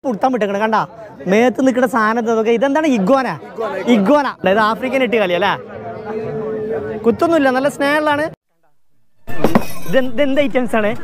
പുടുത്താൻ വിട്ടേക്കണം കണ്ട മേത്ത് നിൽക്കുന്ന സാധനം ഇതൊക്കെ ഇതെന്താണ് ഇഗ്വാന ഇഗ്വാന അതായത് ആഫ്രിക്കൻ ഇട്ട് കളി അല്ലേ കുത്തൊന്നുമില്ല നല്ല സ്നേഹമുള്ളതാണ് ഇത് എന്ത് എന്ത് ഐറ്റംസ് ആണ്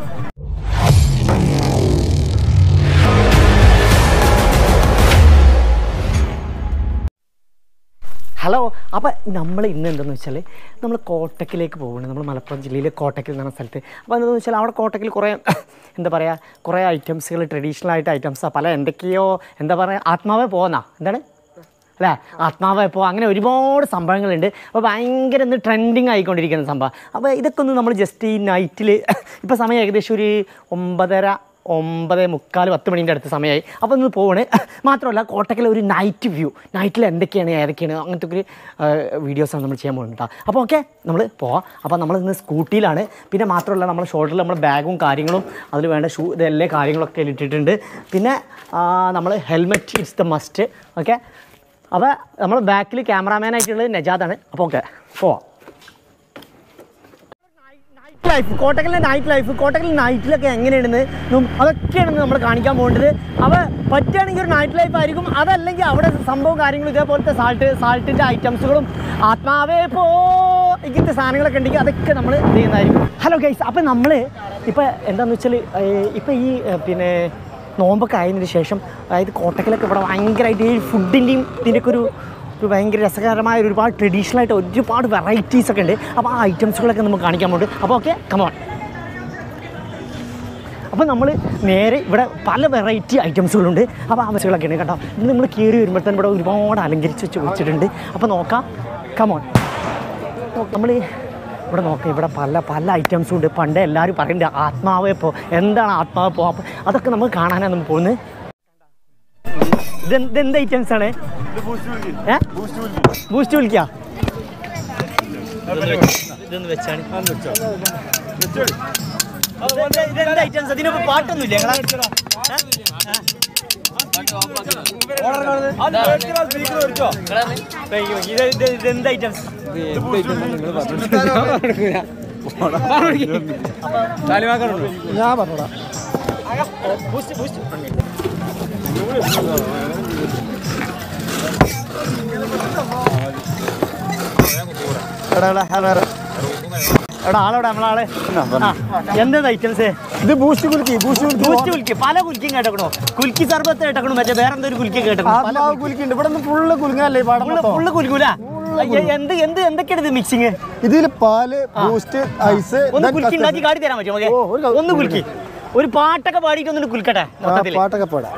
ഹലോ അപ്പോൾ നമ്മൾ ഇന്ന് എന്താണെന്ന് വെച്ചാൽ നമ്മൾ കോട്ടക്കിലേക്ക് പോകുന്നത് നമ്മൾ മലപ്പുറം ജില്ലയിലെ കോട്ടക്കിൽ എന്ന് പറഞ്ഞ സ്ഥലത്ത് അപ്പോൾ എന്താണെന്ന് വെച്ചാൽ അവിടെ കോട്ടക്കിൽ കുറേ എന്താ പറയുക കുറേ ഐറ്റംസുകൾ ട്രഡീഷണൽ ആയിട്ട് ഐറ്റംസ് പല എന്തൊക്കെയോ എന്താ പറയുക ആത്മാവേ പോകുന്ന എന്താണ് അല്ലേ ആത്മാവ് ഇപ്പോൾ അങ്ങനെ ഒരുപാട് സംഭവങ്ങളുണ്ട് അപ്പോൾ ഭയങ്കര ഇന്ന് ട്രെൻഡിങ് ആയിക്കൊണ്ടിരിക്കുന്ന സംഭവം അപ്പോൾ ഇതൊക്കെ ഒന്ന് നമ്മൾ ജസ്റ്റ് ഈ നൈറ്റിൽ ഇപ്പോൾ സമയം ഏകദേശം ഒരു ഒമ്പതര ഒമ്പത് മുക്കാൽ പത്ത് മണീൻ്റെ അടുത്ത സമയമായി അപ്പോൾ ഒന്ന് പോവാണ് മാത്രമല്ല കോട്ടക്കലെ ഒരു നൈറ്റ് വ്യൂ നൈറ്റിൽ എന്തൊക്കെയാണ് ഏതൊക്കെയാണ് അങ്ങനത്തെ ഒരു വീഡിയോസാണ് നമ്മൾ ചെയ്യാൻ പോകുന്നത് കേട്ടോ അപ്പോൾ ഓക്കെ നമ്മൾ പോവാം അപ്പോൾ നമ്മൾ ഇന്ന് സ്കൂട്ടിയിലാണ് പിന്നെ മാത്രമല്ല നമ്മുടെ ഷോൾഡറിൽ നമ്മുടെ ബാഗും കാര്യങ്ങളും അതിൽ വേണ്ട ഷൂ ഇതെല്ലാ കാര്യങ്ങളൊക്കെ ഇട്ടിട്ടുണ്ട് പിന്നെ നമ്മൾ helmet it's the must okay അപ്പോൾ നമ്മൾ ബാക്കിൽ ക്യാമറാമാൻ ആയിട്ടുള്ളത് നജാദാണ് അപ്പോൾ ഓക്കെ പോവാം നൈറ്റ് ലൈഫ് കോട്ടക്കലിലെ നൈറ്റ് ലൈഫ് കോട്ടക്കൽ നൈറ്റിലൊക്കെ എങ്ങനെയാണെന്ന് നും- അതൊക്കെയാണ് നമ്മൾ കാണിക്കാൻ പോകേണ്ടത് അപ്പോൾ പറ്റുകയാണെങ്കിൽ ഒരു നൈറ്റ് ലൈഫ് ആയിരിക്കും അതല്ലെങ്കിൽ അവിടെ സംഭവം കാര്യങ്ങളും ഇതേപോലത്തെ സാൾട്ട് സാൾട്ടിൻ്റെ ഐറ്റംസുകളും ആത്മാവേ പോ ഇങ്ങനത്തെ സാധനങ്ങളൊക്കെ ഉണ്ടെങ്കിൽ അതൊക്കെ നമ്മൾ ചെയ്യുന്നതായിരിക്കും ഹലോ ഗൈസ് അപ്പോൾ നമ്മൾ ഇപ്പോൾ എന്താണെന്ന് വെച്ചാൽ ഇപ്പോൾ ഈ ഏ, പിന്നെ നോമ്പൊക്കെ ആയതിനു ശേഷം അതായത് കോട്ടക്കലൊക്കെ ഇവിടെ ഭയങ്കരമായിട്ട് ഈ ഫുഡിൻ്റെയും ഇതിൻ്റെയൊക്കെ ഒരു ഒരു ഭയങ്കര രസകരമായ ഒരു ഒരുപാട് ട്രഡീഷണൽ ആയിട്ട് ഒരുപാട് വെറൈറ്റീസ് ഒക്കെ ഉണ്ട് അപ്പോൾ ആ ഐറ്റംസുകളൊക്കെ നമുക്ക് കാണിക്കാൻ പോകുന്നുണ്ട് അപ്പോൾ ഓക്കെ കമോൺ അപ്പോൾ നമ്മൾ നേരെ ഇവിടെ പല വെറൈറ്റി ഐറ്റംസുകളുണ്ട് അപ്പോൾ ആ ബസ്സുകളൊക്കെ ഉണ്ട് കേട്ടോ ഇത് നമ്മൾ കയറി വരുമ്പോഴത്തേനും ഇവിടെ ഒരുപാട് അലങ്കരിച്ച് വെച്ച് വെച്ചിട്ടുണ്ട് അപ്പോൾ നോക്കാം കമോൺ നമ്മൾ ഇവിടെ നോക്കാം ഇവിടെ പല പല ഐറ്റംസും ഉണ്ട് പണ്ട് എല്ലാവരും പറയുന്നുണ്ട് ആത്മാവേ പോ എന്താണ് ആത്മാവ് പോ അപ്പോൾ അതൊക്കെ നമുക്ക് കാണാനാണ് നമ്മൾ പോകുന്നത് ഇതെന്ത് എന്ത് ഐറ്റംസ് ആണ് ഏ ബൂസ്റ്റ് വിളിക്കാം ഇതൊന്ന് വെച്ചാണ് ഇതെന്ത് ഐറ്റംസ് അതിനൊപ്പം പാട്ടൊന്നുമില്ല ഇതെന്ത് ഐറ്റംസ് ഞാൻ പറഞ്ഞോടാ ബൂസ്റ്റ് ബൂസ്റ്റ് എടാ എടാ ഹലോ എടാ ആളെവിടെ നമ്മളാളെ എന്താ ഐറ്റംസ് ഇത് ബൂസ്റ്റ് കുലുക്കി ബൂസ്റ്റ് കുലുക്കി ബൂസ്റ്റ് കുൽക്കി പല കുൽക്കിയും കേട്ടക്കണോ കുൽക്കി സർബത്ത് കേട്ടക്കണോ മറ്റേ വേറെ എന്തൊരു കുൽക്കി കേട്ടക്കണോ പല ആത്മാവ് കുലുക്കിണ്ട് ഇവിടെ നിന്ന് ഫുള്ള് കുലുങ്ങല്ലേ പാടം ഫുള്ള് മൊത്തം. ഫുള്ള് കുൽക്കൂല എന്ത് എന്ത് എന്തൊക്കെയാണ് ഇത് മിക്സിങ് ഇതില് പാല് ബൂസ്റ്റ് ഐസ് ഒന്ന് then കുൽക്കി custard. ഉണ്ടാക്കി കാട്ടി തരാൻ പറ്റുമോ ഓ, ഒരു ക- ഒന്ന് കുൽക്കി ഒരു പാട്ടൊക്കെ പാടിയിട്ട് ഒന്നിട്ട് കുൽക്കട്ടെ ആ, മൊത്തത്തിൽ പാട്ടൊക്കെ പാടാം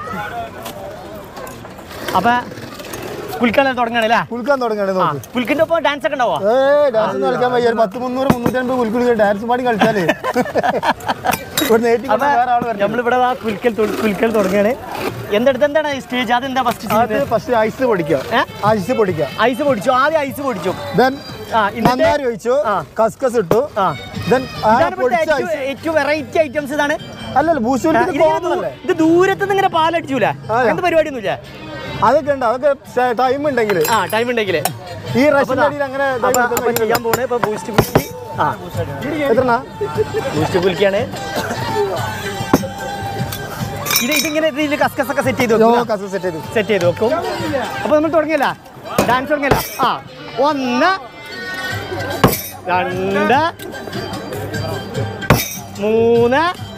അപ്പൊ കുൽക്കാൻ തുടങ്ങണല്ലേ കുലുക്കാൻ തുടങ്ങണേ ആ നോക്ക് കുൽക്കിന്റെ ഒപ്പം ഡാൻസ് ഒക്കെ ഉണ്ടാവോ ഏ ഡാൻസ് ഒന്നും കളിക്കാൻ വയ്യ ഒരു പത്ത് മുന്നൂറ് മുന്നൂറ്റി അൻപത് കുലുക്കുലി ഡാൻസ് പാടി കളിച്ചാലേ ഒരു നേറ്റി അപ്പൊ വേറെ ആള് വരണം നമ്മളിവിടെ ആ കുൽക്കൽ തൊ- കുൽക്കൽ തുടങ്ങുകയാണ് എന്തെടുത്ത് എന്താണ് സ്റ്റേജ് അതെന്താ ഫസ്റ്റ് അത് ചെയ്തത് ഫസ്റ്റ് ഐസ് പൊടിക്കുക ഏ? ഐസ് പൊടിക്കുക ഐസ് പൊടിച്ചു ആദ്യം ഐസ് പൊടിച്ചു ദെൻ ആ എന്നിട്ട് നന്നാരി ഒഴിച്ചു ആ. കസ്കസ് ഇട്ടു ആ ദെൻ ഇതാണ് ഇവിടുത്തെ പൊടിച്ച ഏറ്റവും ഐസ് ഏറ്റവും വെറൈറ്റി ഐറ്റംസ് ഇതാണ് അല്ലല്ല ബൂസ്റ്റ് ആ, കുലുക്കി ഇതിങ്ങനെ കോമൺ ദൂ- അല്ലേ ഇത് ദൂരത്ത് നിന്ന് ഇങ്ങനെ പാലടിച്ചൂല ആ. അങ്ങനത്തെ പരിപാടിയൊന്നുമില്ല അതൊക്കെ ഉണ്ട് അതൊക്കെ ടൈം ഉണ്ടെങ്കിൽ ആ ടൈം ഉണ്ടെങ്കിൽ ഈ റഷ്യൻ്റെ അടിയിൽ അങ്ങനെ time അപ്പൊ എടുക്കാൻ ചെയ്യാൻ പോണേ ഇപ്പൊ ബൂസ്റ്റ് കുൽക്കി ആ എത്രണ്ണാ ബൂസ്റ്റ് കുൽക്കിയാണ് ഇത് ഇതിങ്ങനെ ഇതിൽ കസ്കസ് ഒക്കെ സെറ്റ് ചെയ്ത് യോ വെക്കും കസ് സെറ്റ് ചെയ്തു സെറ്റ് ചെയ്ത് വെക്കും അപ്പൊ നമ്മൾ തുടങ്ങിയല്ല ഡാൻസ് തുടങ്ങിയല്ല ആ ഒന്ന് രണ്ട് മൂന്ന്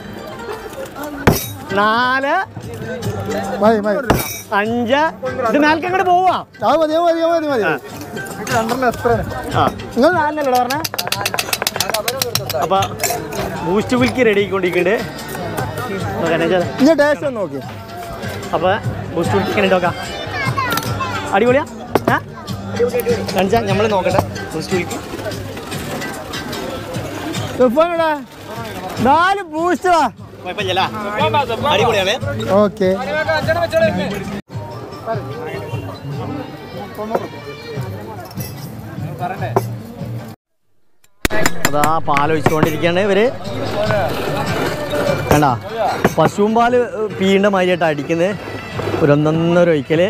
നാല് മതി മതി അഞ്ച് ഇത് മേൽക്ക് അങ്ങോട്ട് പോവാ അത് മതി അത് മതി അത് മതി മതി രണ്ടെണ്ണം എത്ര നിങ്ങൾ നാലിനല്ലോ പറഞ്ഞ അപ്പൊ ബൂസ്റ്റ് കുൽക്കി റെഡി ആയിക്കൊണ്ടിരിക്കുന്നുണ്ട് ഇനി ടേസ്റ്റ് ഒന്ന് നോക്കി അപ്പൊ ബൂസ്റ്റ് കുൽക്കി എങ്ങനെ നോക്കാം അടിപൊളിയാ ഏ കാണിച്ചാ നമ്മൾ നോക്കട്ടെ ബൂസ്റ്റ് കുൽക്കി തുഫാനടാ നാല് ബൂസ്റ്ററാ കുഴപ്പമില്ല അടിപൊളിയാണ് ഓക്കെ അതാ പാലൊഴിച്ചുകൊണ്ടിരിക്കുകയാണ് ഇവര് വേണ്ട പശുവും പാല് പീണ്ട മാതിരിയായിട്ട് അടിക്കുന്നത് ഒരു ഒന്നൊന്നര ഒഴിക്കല്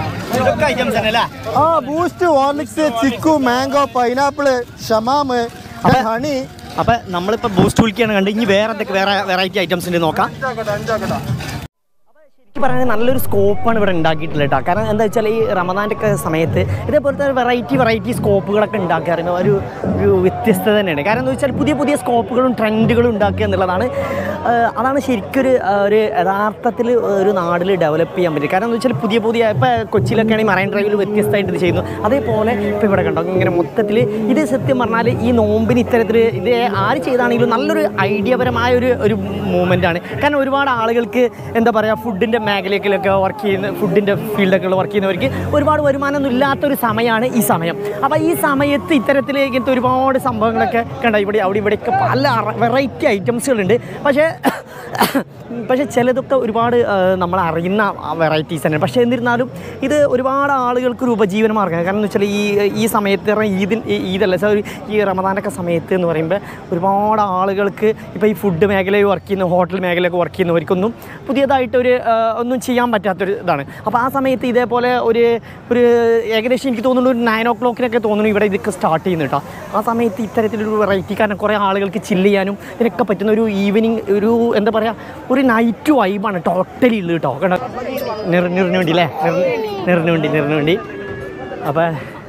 ഐറ്റംസ് തന്നെ അല്ലേ ആ Boost Horlicks chikoo mango pineapple ഷമാമ് അപ്പൊ ഹണി അപ്പൊ നമ്മളിപ്പോ ബൂസ്റ്റ് കുളിക്കാണ് കണ്ട് ഇനി വേറെ എന്തൊക്കെ വേറെ വെറൈറ്റി ഐറ്റംസ് ഉണ്ട് നോക്കാം അഞ്ചാക്കട്ടെ അഞ്ചാക്കട്ടെ എനിക്ക് പറയുന്നത് നല്ലൊരു സ്കോപ്പാണ് ഇവിടെ ഉണ്ടാക്കിയിട്ടുള്ളത് കേട്ടോ കാരണം എന്താ വെച്ചാൽ ഈ റമദാൻ്റെ ഒക്കെ സമയത്ത് ഇതേപോലത്തെ വെറൈറ്റി വെറൈറ്റി സ്കോപ്പുകളൊക്കെ ഉണ്ടാക്കാറുണ്ട് ഒരു ഒരു വ്യത്യസ്തത തന്നെയാണ് കാരണം എന്താ വെച്ചാൽ പുതിയ പുതിയ സ്കോപ്പുകളും ട്രെൻഡുകളും ഉണ്ടാക്കുക എന്നുള്ളതാണ് ആ, അതാണ് ശരിക്കൊരു ആ, ഒരു യഥാർത്ഥത്തിൽ ഒരു നാട്ടിൽ ഡെവലപ്പ് ചെയ്യാൻ പറ്റും കാരണം എന്താ വെച്ചാൽ പുതിയ പുതിയ ഇപ്പോൾ കൊച്ചിയിലൊക്കെ ആണെങ്കിൽ മറൈൻ ഡ്രൈവിൽ വ്യത്യസ്തമായിട്ട് ഇത് ചെയ്യുന്നു അതേപോലെ ഇപ്പോൾ ഇവിടെ കണ്ടോ ഇങ്ങനെ മൊത്തത്തിൽ ഇത് സത്യം പറഞ്ഞാൽ ഈ നോമ്പിന് ഇത്തരത്തിൽ ഇത് ആര് ചെയ്താണെങ്കിലും നല്ലൊരു ഐഡിയപരമായ ഒരു ഒരു മൂവ്മെൻ്റ് ആണ് കാരണം ഒരുപാട് ആളുകൾക്ക് എന്താ പറയുക ഫുഡിൻ്റെ മേഖലയിലൊക്കെ വർക്ക് ചെയ്യുന്ന ഫുഡിൻ്റെ ഫീൽഡൊക്കെ വർക്ക് ചെയ്യുന്നവർക്ക് ഒരുപാട് വരുമാനമൊന്നും ഇല്ലാത്തൊരു സമയമാണ് ഈ സമയം അപ്പോൾ ഈ സമയത്ത് ഇത്തരത്തിൽ ഇങ്ങനത്തെ ഒരുപാട് സംഭവങ്ങളൊക്കെ കണ്ട ഇവിടെ അവിടെ ഇവിടെയൊക്കെ പല വെറൈറ്റി ഐറ്റംസുകളുണ്ട് പക്ഷേ പക്ഷേ ചിലതൊക്കെ ഒരുപാട് ആ, നമ്മൾ അറിയുന്ന വെറൈറ്റീസ് തന്നെ പക്ഷേ എന്നിരുന്നാലും ഇത് ഒരുപാട് ആളുകൾക്ക് ഒരു ഉപജീവന മാർഗ്ഗമാണ് കാരണം എന്ന് വെച്ചാൽ ഈ ഈ സമയത്ത് പറഞ്ഞാൽ ഈദിൻ ഈ- ഈദല്ല സോറി ഈ റമദാനൊക്കെ സമയത്ത് എന്ന് പറയുമ്പോൾ ഒരുപാട് ആളുകൾക്ക് ഇപ്പോൾ ഈ ഫുഡ് മേഖലയിൽ വർക്ക് ചെയ്യുന്ന ഹോട്ടൽ മേഖലയൊക്കെ വർക്ക് ചെയ്യുന്നവർക്കൊന്നും പുതിയതായിട്ടൊരു ആ, ഒന്നും ചെയ്യാൻ പറ്റാത്തൊരു ഇതാണ് അപ്പോൾ ആ സമയത്ത് ഇതേപോലെ ഒരു ഒരു ഏകദേശം എനിക്ക് തോന്നുന്നു ഒരു നയൻ ഓ ക്ലോക്കിനൊക്കെ തോന്നുന്നു ഇവിടെ ഇതൊക്കെ സ്റ്റാർട്ട് ചെയ്യുന്നു കേട്ടോ ആ സമയത്ത് ഇത്തരത്തിലൊരു വെറൈറ്റി കാരണം കുറേ ആളുകൾക്ക് ചില്ല് ചെയ്യാനും ഇതിനൊക്കെ പറ്റുന്ന ഒരു ഈവനിങ് ഒരു എന്താ പറയുക ഒരു നൈറ്റ് വൈബാണ് ടോട്ടലി ഉള്ളത് കേട്ടോ കണ്ടോ നിർ നിറിന് വേണ്ടി അല്ലേ നിറിന് വേണ്ടി നിറിന് വേണ്ടി അപ്പോൾ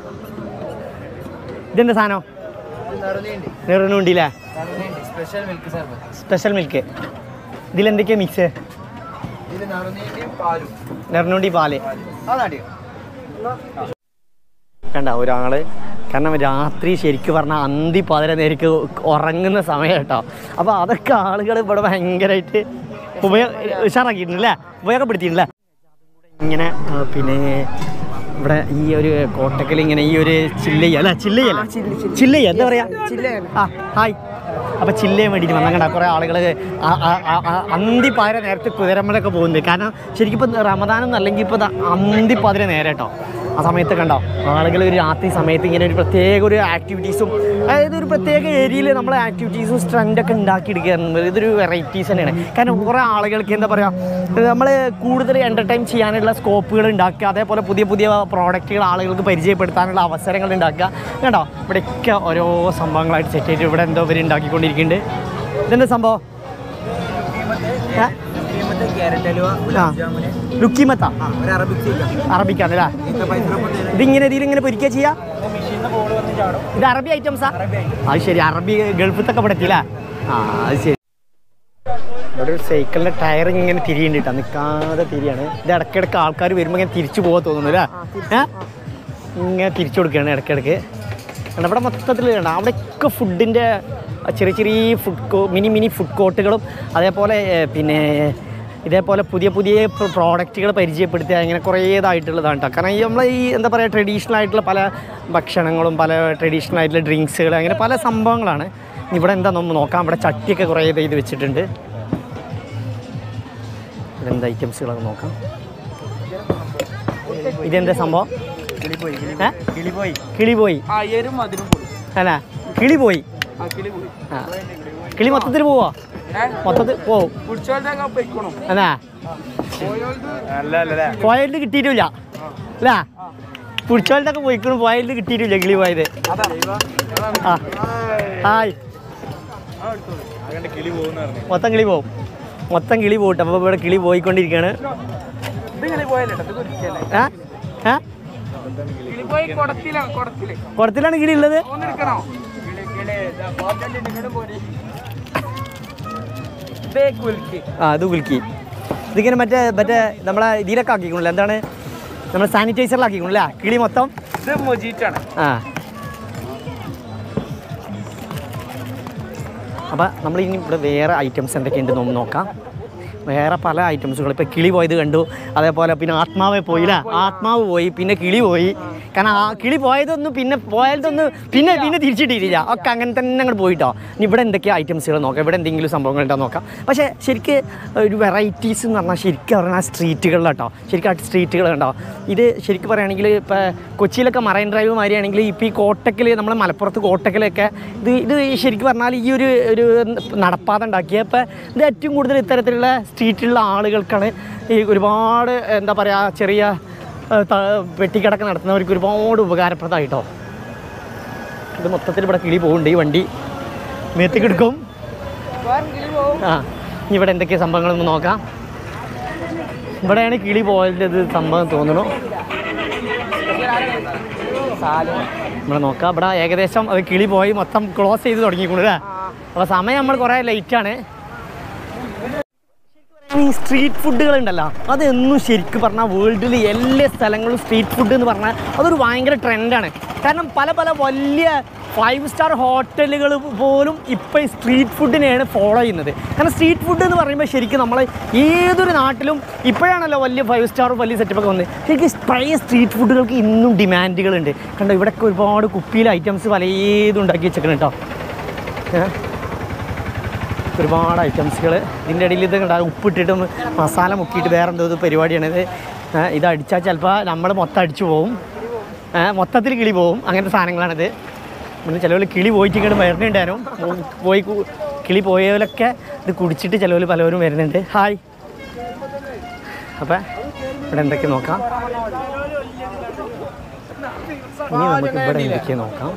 ഇതെന്താ സാധനം നിറിന് വേണ്ടി അല്ലേ സ്പെഷ്യൽ മിൽക്ക് സർബത്ത് സ്പെഷ്യൽ മിൽക്ക് ഇതിലെന്തൊക്കെയാണ് മിക്സ് ഇത് നറുനീന്റെയും പാലും നിറനുണ്ടി പാല് അതാടി കണ്ട ഒരാള് കാരണം രാത്രി ശരിക്കും പറഞ്ഞാൽ അന്തി പതിന നേരിക്ക് ഉറങ്ങുന്ന സമയം കേട്ടോ അപ്പോൾ അതൊക്കെ ആളുകൾ ഇവിടെ ഭയങ്കരമായിട്ട് ഉപയോഗ ഉഷാറാക്കിയിട്ടുണ്ടല്ലേ ഉപയോഗപ്പെടുത്തിയിട്ടില്ലേ ഇങ്ങനെ ആ, പിന്നെ ഇവിടെ ഈ ഒരു കോട്ടക്കൽ ഇങ്ങനെ ഈ ഒരു ചില്ലയ്യ അല്ല ചില്ലയ്യല്ല ചില്ലയ്യ എന്താ പറയാ ആ ഹായ് അപ്പോൾ ചില്ലയെ വേണ്ടിയിട്ട് വന്നാൽ കണ്ട കുറേ ആളുകൾ അന്തി പാതിര നേരത്തെ കുതിരമ്മലൊക്കെ പോകുന്നുണ്ട് കാരണം ശരിക്കും ഇപ്പം റമദാനൊന്നും അല്ലെങ്കിൽ ഇപ്പോൾ അന്തി പാതിര നേരെ കേട്ടോ ആ സമയത്ത് കണ്ടോ ആളുകൾ ഒരു രാത്രി സമയത്ത് ഇങ്ങനെ ഒരു പ്രത്യേക ഒരു ആക്ടിവിറ്റീസും അതായത് ഒരു പ്രത്യേക ഏരിയയിൽ നമ്മൾ ആക്ടിവിറ്റീസും സ്ട്രെൻഡൊക്കെ ഉണ്ടാക്കിയെടുക്കുക ഇതൊരു വെറൈറ്റീസ് തന്നെയാണ് കാരണം കുറേ ആളുകൾക്ക് എന്താ പറയുക നമ്മൾ കൂടുതൽ എൻ്റർടൈൻ ചെയ്യാനുള്ള സ്കോപ്പുകൾ ഉണ്ടാക്കുക അതേപോലെ പുതിയ പുതിയ പ്രോഡക്റ്റുകൾ ആളുകൾക്ക് പരിചയപ്പെടുത്താനുള്ള അവസരങ്ങൾ ഉണ്ടാക്കുക കണ്ടോ ഇവിടെയൊക്കെ ഓരോ സംഭവങ്ങളായിട്ട് സെറ്റ് ചെയ്തിട്ട് ഇവിടെ എന്തോ ഇവർ ഉണ്ടാക്കിക്കൊണ്ടിരിക്കുന്നുണ്ട് ഇതെന്താ സംഭവം ഏ? ആ ലുക്കിമത്ത ഒരു അറബിക് ചിക്കൻ അറബിക്കാണല്ലേ ഇതിങ്ങനെ ഇതിലിങ്ങനെ പൊരിക്കുക ചെയ്യാ ഇത് അറബി ഐറ്റംസാ അത് ശരി അറബി ഗൾഫത്തൊക്കെ ഇവിടെ എത്തിയില്ലേ ആ അത് ശരി ഇവിടെ ഒരു സൈക്കിളിന്റെ ടയർ ഇങ്ങനെ തിരിയുണ്ട് കേട്ടോ നിൽക്കാതെ തിരിയാണ് ഇത് ഇടയ്ക്കിടയ്ക്ക് ആൾക്കാർ വരുമ്പോൾ ഇങ്ങനെ തിരിച്ചു പോകാൻ തോന്നുന്നു അല്ലേ ഏ ഇങ്ങനെ തിരിച്ചു കൊടുക്കുകയാണ് ഇടയ്ക്കിടയ്ക്ക് കണ്ടോ, ഇവിടെ മൊത്തത്തിൽ കണ്ട അവിടെയൊക്കെ ഫുഡിൻ്റെ ചെറിയ ചെറിയ ഫുഡ് കോ മിനി മിനി ഫുഡ് കോർട്ടുകളും അതേപോലെ ഏ, പിന്നെ ഇതേപോലെ പുതിയ പുതിയ പ്രോഡക്റ്റുകൾ പരിചയപ്പെടുത്തുക അങ്ങനെ കുറേ ഇതായിട്ടുള്ളതാണ് കേട്ടോ കാരണം ഈ നമ്മൾ ഈ എന്താ പറയുക ട്രഡീഷണൽ ആയിട്ടുള്ള പല ഭക്ഷണങ്ങളും പല ട്രഡീഷണൽ ആയിട്ടുള്ള ഡ്രിങ്ക്സുകൾ അങ്ങനെ പല സംഭവങ്ങളാണ് ഇവിടെ എന്താ നമ്മൾ നോക്കാം ഇവിടെ ചട്ടിയൊക്കെ കുറേ ഇത് ചെയ്ത് വെച്ചിട്ടുണ്ട് ഇതെന്താ ഐറ്റംസുകളൊക്കെ നോക്കാം ഇതെന്താ സംഭവം ഏ? കിളിപോയി കിളി പോയി അയ്യരും അതിനും പോയി അല്ല കിളി പോയി ആ കിളി പോയി ആ കിളി മൊത്തത്തിൽ പോവോ മൊത്തത്തിൽ പോവും കുടിച്ചോളത്തെ പൊയ്ക്കണോ അല്ലേ അല്ല അല്ലേ പോയത് കിട്ടിയിട്ടില്ല അല്ല പിടിച്ചോലത്തൊക്കെ പോയിക്കണം പോയത് കിട്ടിയിട്ടില്ല കിളി പോയത് ആ ഹായ് അങ്ങനെ കിളി പോകുന്ന പറഞ്ഞു മൊത്തം കിളി പോവും മൊത്തം കിളി പോട്ടെ അപ്പോൾ ഇവിടെ കിളി പോയിക്കൊണ്ടിരിക്കുകയാണ് ഇത് കിളി പോയല്ലേ ഇത് കുടിക്കല്ലേ ഏ ഏ കിളി പോയി കുടത്തില കുടത്തില് കുളത്തിലാണ് കിളി ഉള്ളത് ഒന്നെടുക്കണോ കിളി കിളി ഇങ്ങോട്ട് പോരി ഇതേ കുലുക്കി ആ ഇത് കുലുക്കി ഇതിങ്ങനെ മറ്റേ മറ്റേ നമ്മളെ ഇതിലൊക്കെ ആക്കിക്കണില്ല എന്താണ് നമ്മൾ സാനിറ്റൈസറിലാക്കിക്കണില്ല കിളി മൊത്തം ഇത് മൊജീറ്റാണ് ആ അപ്പം നമ്മൾ ഇനി ഇവിടെ വേറെ ഐറ്റംസ് എന്തൊക്കെയുണ്ട് നമ്മൾ നോക്കാം വേറെ പല ഐറ്റംസുകൾ ഇപ്പോൾ കിളി പോയത് കണ്ടു അതേപോലെ പിന്നെ ആത്മാവെ പോയില്ല ആത്മാവ് പോയി പിന്നെ കിളി പോയി കാരണം ആ കിളി പോയതൊന്നും പിന്നെ പോയതൊന്നും പിന്നെ പിന്നെ തിരിച്ചിട്ടില്ല ഒക്കെ അങ്ങനെ തന്നെ അങ്ങോട്ട് പോയിട്ടോ ഇനി ഇവിടെ എന്തൊക്കെയാണ് ഐറ്റംസുകൾ നോക്കാം ഇവിടെ എന്തെങ്കിലും സംഭവങ്ങൾ ഉണ്ടോ നോക്കാം പക്ഷേ ശരിക്ക് ഒരു വെറൈറ്റീസ് എന്ന് പറഞ്ഞാൽ ശരിക്കും പറഞ്ഞാൽ സ്ട്രീറ്റുകളിലാട്ടോ ശരിക്കും ആ സ്ട്രീറ്റുകൾ കണ്ടോ ഇത് ശരിക്കും പറയുകയാണെങ്കിൽ ഇപ്പോൾ കൊച്ചിയിലൊക്കെ മറൈൻ ഡ്രൈവ് മാതിരിയാണെങ്കിൽ ഇപ്പോൾ ഈ കോട്ടക്കൽ നമ്മളെ മലപ്പുറത്ത് കോട്ടക്കലൊക്കെ ഇത് ഇത് ശരിക്കും പറഞ്ഞാൽ ഈ ഒരു ഒരു നടപ്പാത ഉണ്ടാക്കിയപ്പോൾ ഇത് ഏറ്റവും കൂടുതൽ ഇത്തരത്തിലുള്ള സ്ട്രീറ്റിലുള്ള ആളുകൾക്കാണ് ഈ ഒരുപാട് എന്താ പറയുക ചെറിയ ഏഹ്, ത- പെട്ടിക്കടക്ക് നടത്തുന്നവർക്ക് ഒരുപാട് ഉപകാരപ്രദമായിട്ടോ ഇത് മൊത്തത്തിൽ ഇവിടെ കിളി പോകുന്നുണ്ട് ഈ വണ്ടി മേത്തേക്ക് എടുക്കും ആ ഇനി ഇവിടെ എന്തൊക്കെയാ സംഭവങ്ങളൊന്ന് നോക്കാം ഇവിടെയാണ് കിളി പോയതിൻ്റെ ഇത് സംഭവം തോന്നുന്നു ഇവിടെ നോക്കാം ഇവിടെ ഏകദേശം അത് കിളി പോയി മൊത്തം ക്ലോസ് ചെയ്ത് തുടങ്ങിക്കൂണു അല്ലേ അപ്പോൾ സമയം നമ്മൾ കുറേ ലേറ്റാണ് ഈ സ്ട്രീറ്റ് ഫുഡുകൾ ഉണ്ടല്ലോ അതെന്നും ശരിക്കും പറഞ്ഞാൽ വേൾഡിൽ എല്ലാ സ്ഥലങ്ങളും സ്ട്രീറ്റ് ഫുഡ് എന്ന് പറഞ്ഞാൽ അതൊരു ഭയങ്കര ട്രെൻഡാണ് കാരണം പല പല വലിയ ഫൈവ് സ്റ്റാർ ഹോട്ടലുകൾ പോലും ഇപ്പോൾ ഈ സ്ട്രീറ്റ് ഫുഡിനെയാണ് ഫോളോ ചെയ്യുന്നത് കാരണം സ്ട്രീറ്റ് ഫുഡ് എന്ന് പറയുമ്പോൾ ശരിക്കും നമ്മൾ ഏതൊരു നാട്ടിലും ഇപ്പോഴാണല്ലോ വലിയ ഫൈവ് സ്റ്റാർ വലിയ സെറ്റപ്പൊക്കെ വന്നത് ശരിക്കും പഴയ സ്ട്രീറ്റ് ഫുഡുകൾക്ക് ഇന്നും ഡിമാൻഡുകളുണ്ട് കണ്ടോ ഇവിടെയൊക്കെ ഒരുപാട് കുപ്പിയിൽ ഐറ്റംസ് പലതും ഉണ്ടാക്കി വെച്ചേക്കണം കേട്ടോ ഏഹ് ഒരുപാട് ഐറ്റംസുകൾ ഇതിൻ്റെ ഇടയിൽ ഇത് കണ്ടാ ഉപ്പിട്ടിട്ട് മസാല മുക്കിയിട്ട് വേറെ എന്തോ ഒരു പരിപാടിയാണ് ഇത് ഏ, ഇത് അടിച്ചാൽ ചിലപ്പോൾ നമ്മൾ മൊത്തം അടിച്ചു പോവും ഏ, മൊത്തത്തിൽ കിളി പോവും അങ്ങനത്തെ സാധനങ്ങളാണിത് പിന്നെ ചിലവർ കിളി പോയിട്ട് ഇങ്ങോട്ട് വരുന്നുണ്ടായിരുന്നു പോയി കു- കിളി പോയവരൊക്കെ ഇത് കുടിച്ചിട്ട് ചിലവർ പലവരും വരുന്നുണ്ട് ഹായ് അപ്പം ഇവിടെ എന്തൊക്കെ നോക്കാം ഇനി നമുക്ക് ഇവിടെ എന്തൊക്കെ നോക്കാം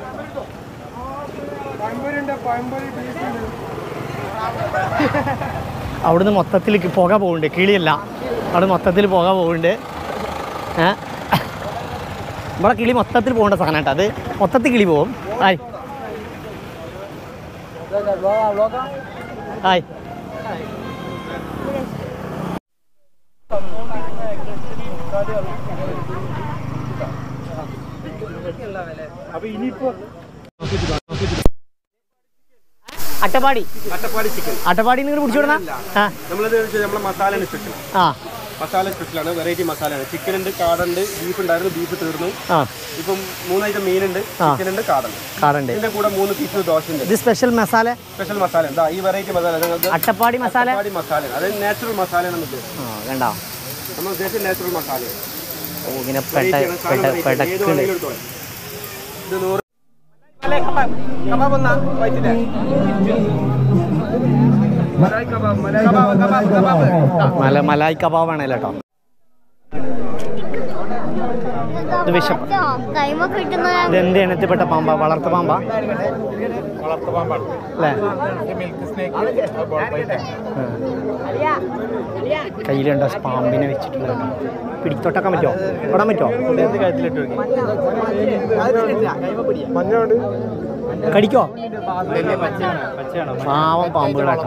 അവിടുന്ന് മൊത്തത്തിൽ കി- പുക പോകുന്നുണ്ട് കിളിയല്ല അവിടെ മൊത്തത്തിൽ പുക പോകുന്നുണ്ട് ഏ ഇവിടെ കിളി മൊത്തത്തിൽ പോകേണ്ട സാധനം കേട്ടോ അത് മൊത്തത്തിൽ കിളി പോകും hi hi Attappadi Attappadi chicken Attappadi നിങ്ങൾ പിടിച്ചുവിടുന്ന ആ നമ്മളത് നമ്മളെ മസാലയാണ് സ്പെഷ്യൽ ആ മസാല സ്പെഷ്യലാണ് വെറൈറ്റി മസാലയാണ് ചിക്കൻ ഉണ്ട് കാടുണ്ട് ബീഫ് ഉണ്ടായിരുന്നു ബീഫ് തീർന്നു ആ ഇപ്പം മൂന്ന് ഐറ്റം മീനുണ്ട് ചിക്കൻ ഉണ്ട് കാടുണ്ട് കാടുണ്ട് ഇതിന്റെ കൂടെ മൂന്ന് പീസ് ദോശ ഉണ്ട് ഇത് സ്പെഷ്യൽ മസാല സ്പെഷ്യൽ മസാല എന്താ ഈ വെറൈറ്റി മസാല നിങ്ങൾക്ക് അട്ടപ്പാടി മസാല അട്ടപ്പാടി മസാല അത് നാച്ചുറൽ മസാലയാണ് നമുക്ക് ആ കണ്ടോ നമ്മൾ ഉദ്ദേശിച്ച നാച്ചുറൽ മസാലയാണ് ഓ ഇങ്ങനെ പെട്ട Variety ആണ്, സാധനം പെട്ട variety ആണ്. ഏത് പെടക്കുണ്ട് വേണമെങ്കിലും എടുത്തോളൂ. ഇത് നൂറ് കബാബ് ഒന്നാ വൈറ്റിലെ malai kebab malai kebab kebab kebab മല മലായ് കബാബാണല്ലോ കേട്ടോ ഇത് വിഷം കൈമ കിട്ടുന്ന ഇത് എന്ത് ഇനത്തിൽപ്പെട്ട പാമ്പാ വളർത്തു പാമ്പാ അല്ലേ കയ്യിലുണ്ടോ പാമ്പിനെ വെച്ചിട്ടുണ്ട് കേട്ടോ. പിടിത്തൊട്ടക്കാൻ പറ്റുമോ തൊടാൻ പറ്റുമോ കടിക്കോ പാവം പാമ്പുകളാട്ടോ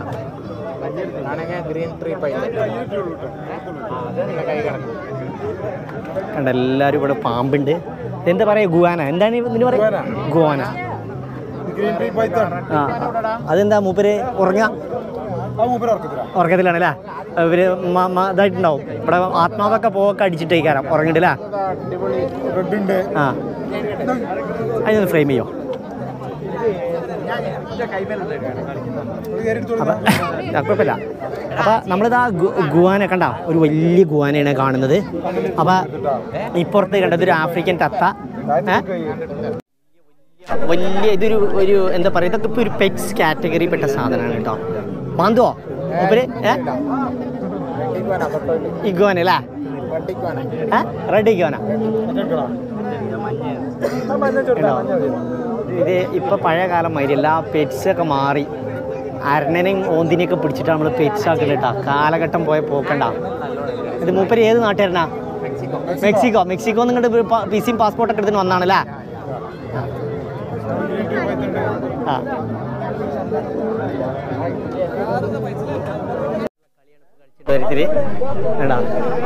കണ്ട എല്ലാവരും ഇവിടെ പാമ്പുണ്ട് എന്താ പറയാ ഗുവാന എന്താണ് ഇതിന് പറയാ ഗുവാന ആ അതെന്താ മൂപ്പര് ഉറങ്ങ ഉറക്കത്തിലാണ് അല്ലേ ഇവര് മ- മ- ഇതായിട്ടുണ്ടാവും ഇവിടെ ആത്മാവൊക്കെ പോവൊക്കെ അടിച്ചിട്ട് കയറാം ഉറങ്ങിട്ടില്ല ആ അതിനൊന്ന് ഫ്രെയിം ചെയ്യോ അപ്പം ആ, കുഴപ്പമില്ല അപ്പം നമ്മളിതാ ഗു- ഗുവാന കണ്ട ഒരു വലിയ ഗുവാനയാണ് കാണുന്നത് അപ്പം ഇപ്പുറത്ത് കണ്ടത് ഒരു ആഫ്രിക്കൻ തത്ത ഏ? വലിയ ഇതൊരു ഒരു എന്താ പറയുക ഇതൊക്കെ ഇപ്പോൾ ഒരു പെറ്റ്സ് കാറ്റഗറി പെട്ട സാധനമാണ് കേട്ടോ മാന്തുവോ മൂപ്പര് ഏ ഇഗ്വാന അല്ലേ ഏ റെഡ് ഇഗ്വാന ഉണ്ടോ? ഇത് ഇപ്പൊ പഴയ കാലം മാതിരി എല്ലാ പെറ്റ്സ് ഒക്കെ മാറി അരണനെയും ഓന്തിനെയൊക്കെ പിടിച്ചിട്ട് നമ്മൾ പെറ്റ്സ് ആക്കലിട്ടാ കാലഘട്ടം പോയ പോക്കണ്ട ഇത് മൂപ്പര് ഏത് നാട്ടുകാരനാ മെക്സിക്കോ മെക്സിക്കോ നിങ്ങളുടെ പി സിയും പാസ്പോർട്ടൊക്കെ എടുത്തിട്ട് വന്നാണല്ലേ ആ ഓരോരുത്തര് എടാ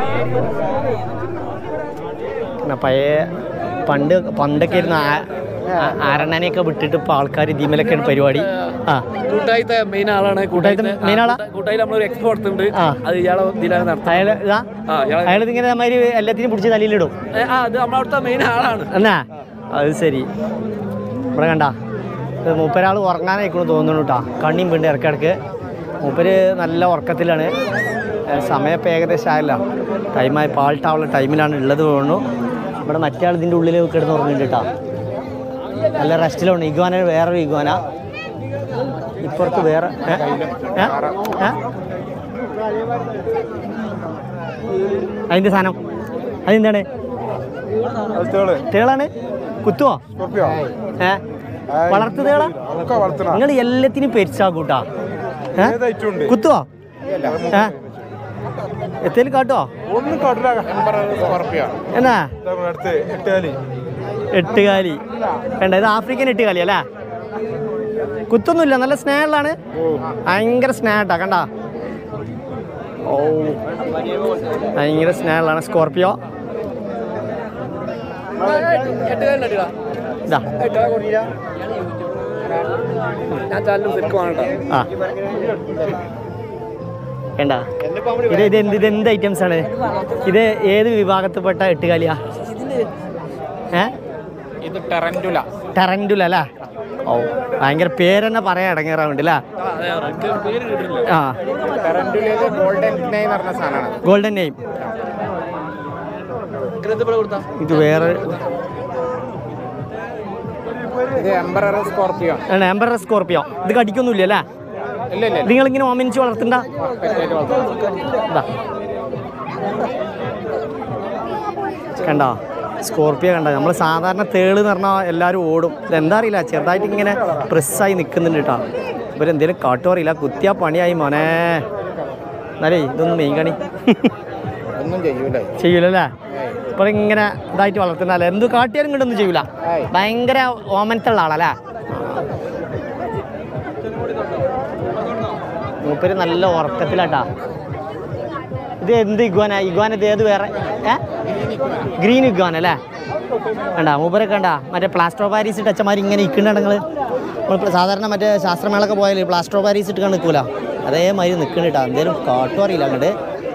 പിന്നെ പഴയ പണ്ട് പണ്ടൊക്കെ ഇരുന്ന അരണനെയൊക്കെ വിട്ടിട്ട് ഇപ്പോൾ ആൾക്കാർ ഇതിമലൊക്കെയാണ് പരിപാടി ആ കൂട്ടായിത്തെ മെയിൻ ആളാണ് കൂട്ടായിത്തെ main ആളാ? കൂട്ടായി നമ്മളൊരു എക്സ്പോ നടത്തുന്നുണ്ട് ആ. അത് ഇയാളെ ഇതിലാണ് നടത്തുന്നത് അയാൾ ഇതാ ആ ഇയാളെ അയാൾ ഇതിങ്ങനെ മാതിരി എല്ലാത്തിനും പിടിച്ച് തലയിലിടും ഏ, ആ അത് നമ്മളവിടുത്തെ മെയിൻ ആളാണ് എന്നാ അത് ശരി ഇവിടെ കണ്ട ഇത് മൂപ്പരാൾ ഉറങ്ങാനായിക്കണു തോന്നുന്നു കേട്ടോ കണ്ണിയും വീണ്ട് ഇടയ്ക്കിടയ്ക്ക് മൂപ്പര് നല്ല ഉറക്കത്തിലാണ് ഏ, സമയം ഇപ്പം ഏകദേശം ആയല്ല ടൈമായി പാൾട്ടാവുള്ള ടൈമിലാണ് ഉള്ളത് തോന്നുന്നു ഇവിടെ മറ്റേ ആൾ ഇതിൻ്റെ ഉള്ളിൽ കിടന്ന് ഉറങ്ങുന്നുണ്ട് കേട്ടോ നല്ല റെസ്റ്റിലുണ്ട് ഇഗ്വാന വേറൊരു ഇഗ്വാന ഇപ്പുറത്ത് വേറെ ഏ? ഏ? ഏ? അതിൻ്റെ സാധനം അതെന്താണ് തേളാണ് കുത്തുവോ ഏ വളർത്തുതേളാ ഒക്കെ വളർത്തണം നിങ്ങൾ എല്ലാത്തിനും പെരിച്ചാക്കൂട്ടാ ഏതായിട്ടുണ്ട് കുത്തുവോ ഏ എത്തേലും കാട്ടുവോ ഒന്നും കാട്ടില്ല സ്കോർപ്പിയോ എന്നാ അടുത്ത് എട്ടുകാലി എട്ടുകാലി വേണ്ട ഇത് ആഫ്രിക്കൻ എട്ടുകാലി അല്ലേ കുത്തൊന്നുമില്ല നല്ല സ്നേഹമുള്ളതാണ് ഭയങ്കര സ്നേഹട്ടാ കണ്ട ഓ ഭയങ്കര സ്നേഹമുള്ളതാണ് സ്കോർപ്പിയോ ഇതാ ഞാൻ ചാനലും ശരിക്കും വേണ്ട ആ വേണ്ട ഇത് ഇത് എന്ത് ഇത് എന്ത് ഐറ്റംസ് ആണ് ഇത് ഏത് വിഭാഗത്തിൽപ്പെട്ട എട്ടുകാലിയാ ഏ ഇത് ടെറൻറ്റുല ടെറൻറ്റുല അല്ലേ ഓ ഭയങ്കര പേരെന്നെ പറയാൻ ഇടങ്ങേറാവുണ്ട് അല്ലേ പേര് കിട്ടില്ല ആ ടെറന്റുലയില് ഗോൾഡൻ നൈ എന്ന് പറഞ്ഞ സാധനമാണ് ഗോൾഡൻ നെയിം കൊടുത്താ ഇത് വേറെ ഇത് എംബറർ സ്കോർപ്പിയോ ആണ് എംബറർ സ്കോർപ്പിയോ ഇത് കടിക്കൊന്നുമില്ല അല്ലേ ഇല്ല ഇല്ല ഇത് നിങ്ങളിങ്ങനെ ഓമനിച്ച് വളർത്തണ്ട ഇതാ കണ്ടോ സ്കോർപ്പിയോ കണ്ടോ നമ്മൾ സാധാരണ തേള് എന്ന് പറഞ്ഞാൽ എല്ലാവരും ഓടും ഇതെന്താ അറിയില്ല ചെറുതായിട്ട് ഇങ്ങനെ പ്രസ്സായി നിൽക്കുന്നുണ്ട് കേട്ടോ ഇവരെന്തേലും കാട്ടും അറിയില്ല കുത്തിയാ പണിയായി മോനെ എന്നാലേ ഇതൊന്നും മെയിൻ കണി ഒന്നും ചെയ്യൂല ചെയ്യൂലല്ലേ ഇപ്പോൾ ഇങ്ങനെ ഇതായിട്ട് വളർത്തുന്നല്ലേ എന്ത് കാട്ടിയാലും ഇങ്ങോട്ടൊന്നും ചെയ്യൂല ഏയ്. ഭയങ്കര ഓമനത്തുള്ള ആളല്ലേ മൂപ്പര് നല്ല ഉറക്കത്തിലാട്ടാ ഇത് എന്ത് ഇഗ്വാന ഇഗ്വാന ഇത് ഏത് വേറെ ഏ ഗ്രീൻ ഇഗ്വാന അല്ലേ കണ്ട മൂപ്പരൊക്കെ കണ്ട മറ്റേ പ്ലാസ്റ്റർ ഓഫ് പാരീസ് ഇട്ട് അച്ഛന്മാർ ഇങ്ങനെ ഇക്കുന്നുണ്ട് നിങ്ങൾ നമ്മൾ സാധാരണ മറ്റേ ശാസ്ത്രമേളൊക്കെ പോയാൽ പ്ലാസ്റ്റർ ഓഫ് പാരീസ് ഇട്ട് നിൽക്കൂല അതേമാതിരി നിൽക്കണിട്ടാ എന്തേലും കാട്ടും അറിയില്ല അങ്ങോട്ട്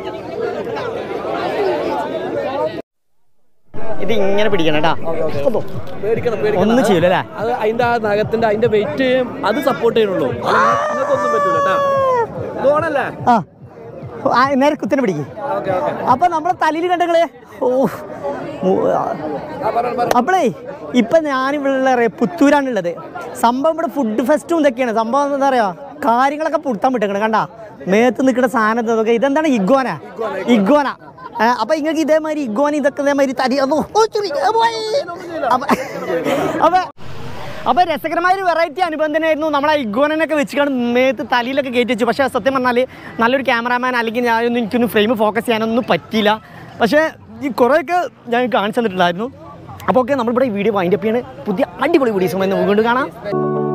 ഇത് ഇങ്ങനെ പിടിക്കണം കേട്ടാ പേടിക്കണം പേടിക്കണം ഒന്നും ചെയ്യൂല അല്ലേ അത് അതിന്റെ ആ നഖത്തിന്റെ അതിന്റെ വെയിറ്റ് അത് സപ്പോർട്ട് ചെയ്യണുള്ളൂ നിങ്ങൾക്കൊന്നും പറ്റൂല കേട്ടാ ഇതോണല്ലേ ആ ആ, നേരെ കുത്തിനെ പിടിക്കും ഓക്കെ ഓക്കെ അപ്പൊ നമ്മളെ തലയിൽ കണ്ടങ്ങള് ഓ മു- ആ. അപ്പളേ ഇപ്പൊ ഞാനിവിടെ പുത്തൂരാണുള്ളത് സംഭവം ഇവിടെ ഫുഡ് ഫെസ്റ്റും ഇതൊക്കെയാണ് സംഭവം എന്താ പറയാ കാര്യങ്ങളൊക്കെ പുടുത്താൻ വിട്ടേക്കണ കണ്ട മേത്ത് നിൽക്കുന്ന സാധനം ഇതൊക്കെ ഇതെന്താണ് ഇഗ്വാന ഇഗ്വാന ഏ, അപ്പൊ നിങ്ങൾക്ക് ഇതേമാതിരി ഇഗ്വാന ഇതൊക്കെ ഇതേമാതിരി തരി അതോ ഓ, ചുരി, ഏ, പോയി. അപ്പൊ അപ്പൊ അപ്പൊ രസകരമായ ഒരു വെറൈറ്റി അനുബന്ധനായിരുന്നു നമ്മളെ ഇഗ്വാനൊക്കെ വെച്ചിട്ടാണ് മേത്ത് തലയിലൊക്കെ കയറ്റി വെച്ചു പക്ഷേ സത്യം പറഞ്ഞാൽ നല്ലൊരു ക്യാമറാമാൻ അല്ലെങ്കിൽ ഞാനൊന്നും എനിക്കൊന്നും ഫ്രെയിം ഫോക്കസ് ചെയ്യാനൊന്നും പറ്റിയില്ല പക്ഷേ ഈ കുറേയൊക്കെ ഞാൻ കാണിച്ചു തന്നിട്ടുണ്ടായിരുന്നു അപ്പോൾ ഓക്കെ നമ്മളിവിടെ ഈ വീഡിയോ വൈൻഡപ്പ് ചെയ്യാണ് പുതിയ അടിപൊളി വീഡിയോസുമായി നമുക്ക് വീണ്ടും കാണാം